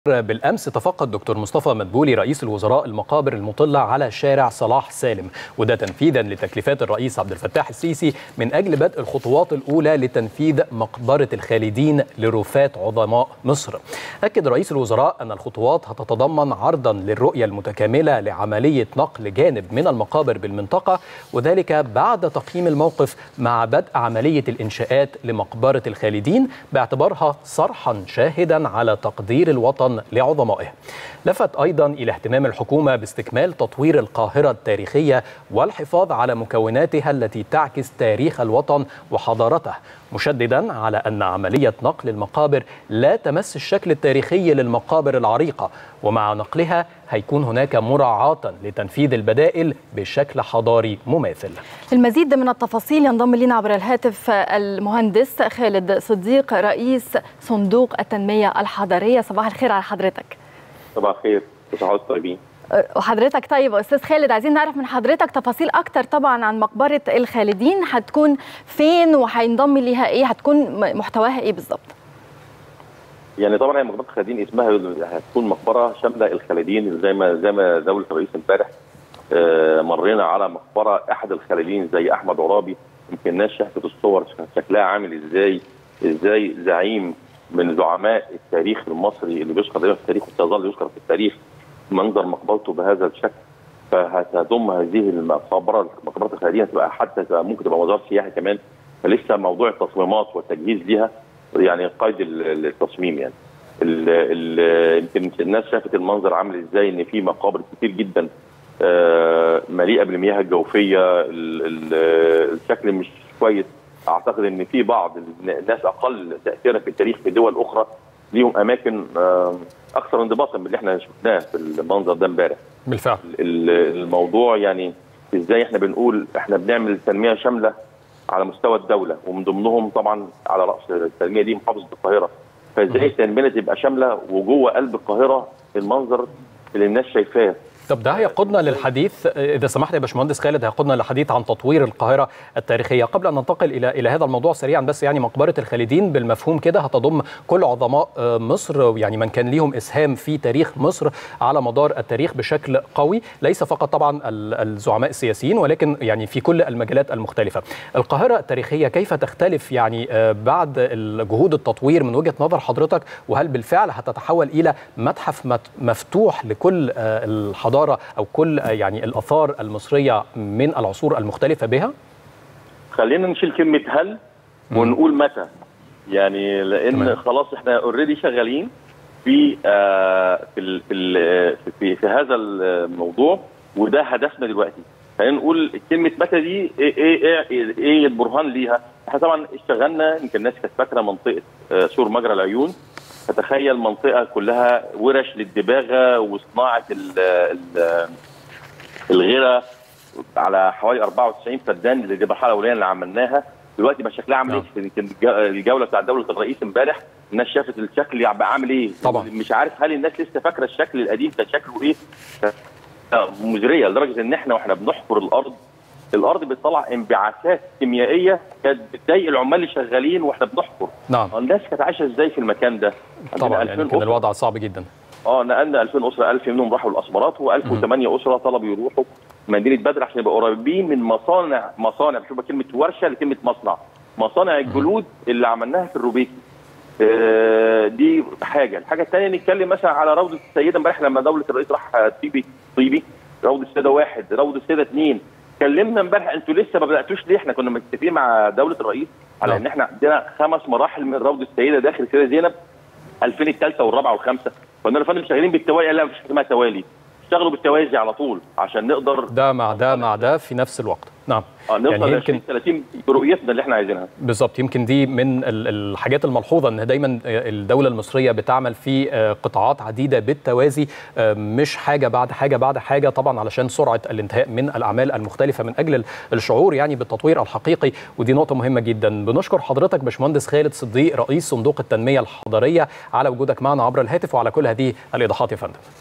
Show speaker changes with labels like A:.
A: بالامس تفقد دكتور مصطفى مدبولي رئيس الوزراء المقابر المطله على شارع صلاح سالم وده تنفيذا لتكليفات الرئيس عبد الفتاح السيسي من اجل بدء الخطوات الاولى لتنفيذ مقبره الخالدين لرفات عظماء مصر. اكد رئيس الوزراء ان الخطوات هتتضمن عرضا للرؤيه المتكامله لعمليه نقل جانب من المقابر بالمنطقه وذلك بعد تقييم الموقف مع بدء عمليه الانشاءات لمقبره الخالدين باعتبارها صرحا شاهدا على تقدير الوطن لعظمائه. لفت ايضا الى اهتمام الحكومه باستكمال تطوير القاهره التاريخيه والحفاظ على مكوناتها التي تعكس تاريخ الوطن وحضارته، مشددا على ان عمليه نقل المقابر لا تمس الشكل التاريخي للمقابر العريقه، ومع نقلها هيكون هناك مراعاه لتنفيذ البدائل بشكل حضاري مماثل.
B: المزيد من التفاصيل ينضم لنا عبر الهاتف المهندس خالد صديق رئيس صندوق التنميه الحضريه، صباح الخير على حضرتك.
C: صباح الخير تصحوا طيبين
B: وحضرتك طيب استاذ خالد عايزين نعرف من حضرتك تفاصيل اكتر طبعا عن مقبره الخالدين هتكون فين وهينضم ليها ايه هتكون محتواها ايه بالظبط
C: يعني طبعا هي مقبره الخالدين اسمها هتكون مقبره شامله الخالدين زي ما زي ما دوله الرئيس امبارح آه مرينا على مقبره احد الخالدين زي احمد عرابي يمكن الناس شافت الصور شكلها عامل ازاي ازاي زعيم من زعماء التاريخ المصري اللي بيذكر دايما في التاريخ وسيظل يذكر في التاريخ منظر مقبرته بهذا الشكل فهتضم هذه المقبره مقبره الخالدين تبقى حتى تبقى ممكن تبقى مزار سياحي كمان فلسه موضوع التصميمات والتجهيز ليها يعني قيد التصميم يعني يمكن الناس شافت المنظر عامل ازاي ان في مقابر كتير جدا مليئه بالمياه الجوفيه الشكل مش كويس اعتقد ان في بعض الناس اقل تاثيرا في التاريخ في دول اخرى ليهم اماكن اكثر انضباطا من اللي احنا شفناه في المنظر ده امبارح.
A: بالفعل.
C: الموضوع يعني ازاي احنا بنقول احنا بنعمل تنميه شامله على مستوى الدوله ومن ضمنهم طبعا على راس التنميه دي محافظه القاهره. فازاي التنميه تبقى شامله وجوه قلب القاهره المنظر اللي الناس شايفاه
A: طب ده هيقودنا للحديث اذا سمحت يا باشمهندس خالد هيقودنا للحديث عن تطوير القاهره التاريخيه قبل ان ننتقل الى الى هذا الموضوع سريعا بس يعني مقبره الخالدين بالمفهوم كده هتضم كل عظماء مصر يعني من كان ليهم اسهام في تاريخ مصر على مدار التاريخ بشكل قوي ليس فقط طبعا الزعماء السياسيين ولكن يعني في كل المجالات المختلفه القاهره التاريخيه كيف تختلف يعني بعد جهود التطوير من وجهه نظر حضرتك وهل بالفعل هتتحول الى متحف مفتوح لكل الحضاره الحضاره او كل يعني الاثار المصريه من العصور المختلفه بها؟
C: خلينا نشيل كلمه هل ونقول متى يعني لان تمام. خلاص احنا اوريدي شغالين في آه في ال في, ال في في هذا الموضوع وده هدفنا دلوقتي خلينا نقول كلمه متى دي ايه ايه ايه, إيه البرهان ليها؟ احنا طبعا اشتغلنا يمكن الناس كانت فاكره منطقه آه سور مجرى العيون فتخيل منطقه كلها ورش للدباغه وصناعه ال ال الغيره على حوالي 94 فدان اللي دي المرحله الاولانيه اللي عملناها دلوقتي بقى شكلها عامل ايه يمكن الجوله بتاع دوله الرئيس امبارح الناس شافت الشكل بقى عامل ايه
A: طبعا
C: مش عارف هل الناس لسه فاكره الشكل القديم كان شكله ايه مزريه لدرجه ان احنا واحنا بنحفر الارض الارض بتطلع انبعاثات كيميائيه كانت بتضايق العمال اللي شغالين واحنا بنحفر
A: نعم
C: الناس كانت عايشه ازاي في المكان ده
A: طبعا يعني كان الوضع صعب جدا
C: اه نقلنا 2000 اسره 1000 منهم راحوا الاسمرات و1008 اسره طلبوا يروحوا مدينه بدر عشان يبقوا قريبين من مصانع مصانع بشوف كلمه ورشه لكلمه مصنع مصانع الجلود اللي عملناها في الروبيكي آه دي حاجه الحاجه الثانيه نتكلم مثلا على روضه السيده امبارح لما دوله الرئيس راح طيبي طيبي روضه السيده واحد روضه السيده اثنين اتكلمنا امبارح انتوا لسه ما بداتوش ليه؟ احنا كنا متفقين مع دوله الرئيس على ان احنا عندنا خمس مراحل من روضه السيده داخل السيده زينب 2000 الثالثه والرابعه والخامسه قلنا له يا فندم شغالين بالتوالي لا مفيش حاجه اسمها توالي اشتغلوا بالتوازي على طول عشان نقدر
A: ده مع ده مع ده في نفس الوقت نعم
C: اه نوصل يعني يمكن 30 برؤيتنا اللي احنا عايزينها
A: بالظبط يمكن دي من الحاجات الملحوظه ان دايما الدوله المصريه بتعمل في قطاعات عديده بالتوازي مش حاجه بعد حاجه بعد حاجه طبعا علشان سرعه الانتهاء من الاعمال المختلفه من اجل الشعور يعني بالتطوير الحقيقي ودي نقطه مهمه جدا بنشكر حضرتك باشمهندس خالد صديق رئيس صندوق التنميه الحضريه على وجودك معنا عبر الهاتف وعلى كل هذه الايضاحات يا فندم